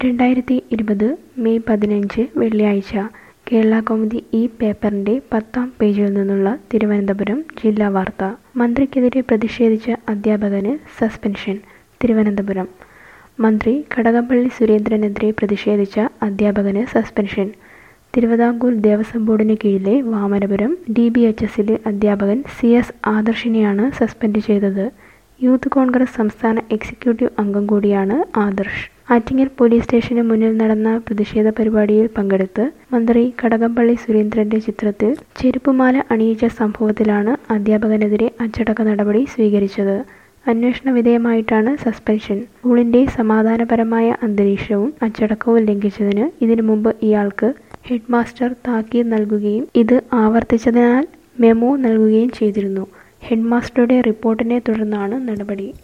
രണ്ടായിരത്തി ഇരുപത് മെയ് പതിനഞ്ച് വെള്ളിയാഴ്ച കേരള കൗമുദി ഈ പേപ്പറിന്റെ പത്താം പേജിൽ നിന്നുള്ള തിരുവനന്തപുരം ജില്ലാ വാർത്ത മന്ത്രിക്കെതിരെ പ്രതിഷേധിച്ച അധ്യാപകന് സസ്പെൻഷൻ തിരുവനന്തപുരം മന്ത്രി കടകംപള്ളി സുരേന്ദ്രനെതിരെ പ്രതിഷേധിച്ച അധ്യാപകന് സസ്പെൻഷൻ തിരുവിതാംകൂർ ദേവസ്വം ബോർഡിന് കീഴിലെ വാമനപുരം ഡി ബി എച്ച് എസിലെ അധ്യാപകൻ സി എസ് ആദർശിനെയാണ് സസ്പെൻഡ് ചെയ്തത് യൂത്ത് കോൺഗ്രസ് സംസ്ഥാന എക്സിക്യൂട്ടീവ് അംഗം കൂടിയാണ് ആദർശ് ആറ്റിങ്ങൽ പോലീസ് സ്റ്റേഷന് മുന്നിൽ നടന്ന പ്രതിഷേധ പരിപാടിയിൽ പങ്കെടുത്ത് മന്ത്രി കടകംപള്ളി സുരേന്ദ്രന്റെ ചിത്രത്തിൽ ചെരുപ്പുമാല അണിയിച്ച സംഭവത്തിലാണ് അധ്യാപകനെതിരെ അച്ചടക്ക നടപടി സ്വീകരിച്ചത് അന്വേഷണ വിധേയമായിട്ടാണ് സസ്പെൻഷൻ സ്കൂളിന്റെ സമാധാനപരമായ അന്തരീക്ഷവും അച്ചടക്കവും ലംഘിച്ചതിന് ഇതിനു മുമ്പ് ഇയാൾക്ക് ഹെഡ്മാസ്റ്റർ താക്കീത് നൽകുകയും ഇത് ആവർത്തിച്ചതിനാൽ മെമ്മോ നൽകുകയും ചെയ്തിരുന്നു ഹെഡ്മാസ്റ്ററുടെ റിപ്പോർട്ടിനെ തുടർന്നാണ് നടപടി